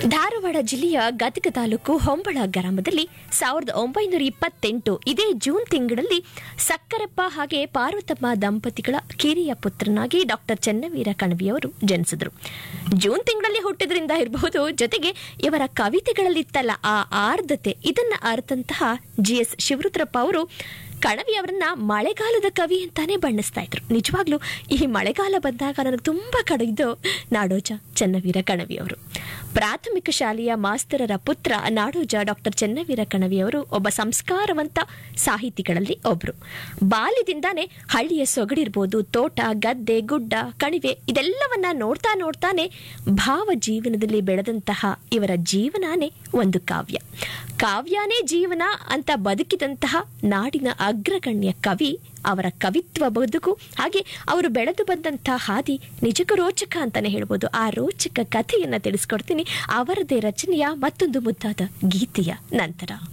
ಧಾರವಾಡ ಜಿಲ್ಲೆಯ ಗದಗ ತಾಲೂಕು ಹೊಂಬಳ ಗ್ರಾಮದಲ್ಲಿ ಸಾವಿರದ ಒಂಬೈನೂರ ಇಪ್ಪತ್ತೆಂಟು ಇದೇ ಜೂನ್ ತಿಂಗಳಲ್ಲಿ ಸಕ್ಕರಪ್ಪ ಹಾಗೆ ಪಾರ್ವತಮ್ಮ ದಂಪತಿಗಳ ಕಿರಿಯ ಪುತ್ರನಾಗಿ ಡಾಕ್ಟರ್ ಚೆನ್ನವೀರ ಕಣವಿಯವರು ಜನಿಸಿದರು ಜೂನ್ ತಿಂಗಳಲ್ಲಿ ಹುಟ್ಟಿದ್ರಿಂದ ಇರಬಹುದು ಜೊತೆಗೆ ಇವರ ಕವಿತೆಗಳಲ್ಲಿತ್ತಲ್ಲ ಆ ಆರ್ಧತೆ ಇದನ್ನ ಅರ್ಥಂತಹ ಜಿ ಎಸ್ ಶಿವರುದ್ರಪ್ಪ ಅವರು ಕಣವಿ ಅವರನ್ನ ಮಳೆಗಾಲದ ಕವಿ ಅಂತಾನೆ ಬಣ್ಣಿಸ್ತಾ ಇದ್ರು ನಿಜವಾಗ್ಲೂ ಈ ಮಳೆಗಾಲ ಬಂದಾಗ ನನಗೆ ತುಂಬಾ ಕಡೆಯಿದ್ದು ನಾಡೋಜ ಚೆನ್ನವೀರ ಕಣವಿ ಅವರು ಪ್ರಾಥಮಿಕ ಶಾಲೆಯ ಮಾಸ್ತರರ ಪುತ್ರ ನಾಡೋಜ ಡಾಕ್ಟರ್ ಚೆನ್ನವೀರ ಕಣವಿ ಅವರು ಒಬ್ಬ ಸಂಸ್ಕಾರವಂತ ಸಾಹಿತಿಗಳಲ್ಲಿ ಒಬ್ರು ಬಾಲ್ಯದಿಂದಾನೇ ಹಳ್ಳಿಯ ಸೊಗಡಿರ್ಬೋದು ತೋಟ ಗದ್ದೆ ಗುಡ್ಡ ಕಣಿವೆ ಇದೆಲ್ಲವನ್ನ ನೋಡ್ತಾ ನೋಡ್ತಾನೆ ಭಾವ ಜೀವನದಲ್ಲಿ ಬೆಳೆದಂತಹ ಇವರ ಜೀವನಾನೇ ಒಂದು ಕಾವ್ಯ ಕಾವ್ಯನೇ ಜೀವನ ಅಂತ ಬದುಕಿದಂತಹ ನಾಡಿನ ಅಗ್ರಗಣ್ಯ ಕವಿ ಅವರ ಕವಿತ್ವ ಬದುಕು ಹಾಗೆ ಅವರು ಬೆಳೆದು ಬಂದಂತಹ ಹಾದಿ ನಿಜಕ್ಕೂ ರೋಚಕ ಅಂತಾನೆ ಹೇಳ್ಬೋದು ಆ ರೋಚಕ ಕಥೆಯನ್ನ ತಿಳಿಸ್ಕೊಡ್ತೀನಿ ಅವರದೇ ರಚನೆಯ ಮತ್ತೊಂದು ಮುದ್ದಾದ ಗೀತೆಯ ನಂತರ